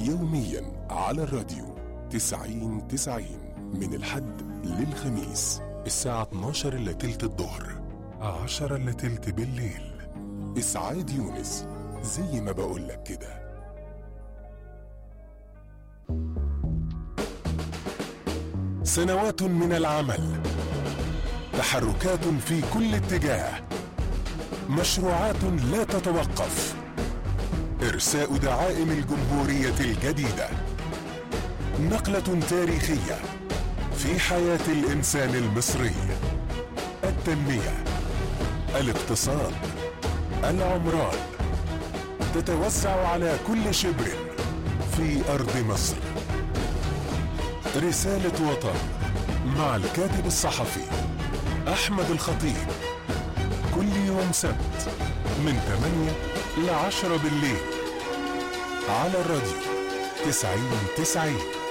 يوميا على الراديو تسعين تسعين من الحد للخميس الساعة 12 إلا تلت الظهر 10 إلا تلت بالليل إسعاد يونس زي ما بقولك كده سنوات من العمل تحركات في كل اتجاه مشروعات لا تتوقف ارساء دعائم الجمهوريه الجديده نقله تاريخيه في حياه الانسان المصري التنميه الاقتصاد العمران تتوزع على كل شبر في ارض مصر رساله وطن مع الكاتب الصحفي احمد الخطيب كل يوم سبت من 8 ل 10 بالليل على الراديو 90 90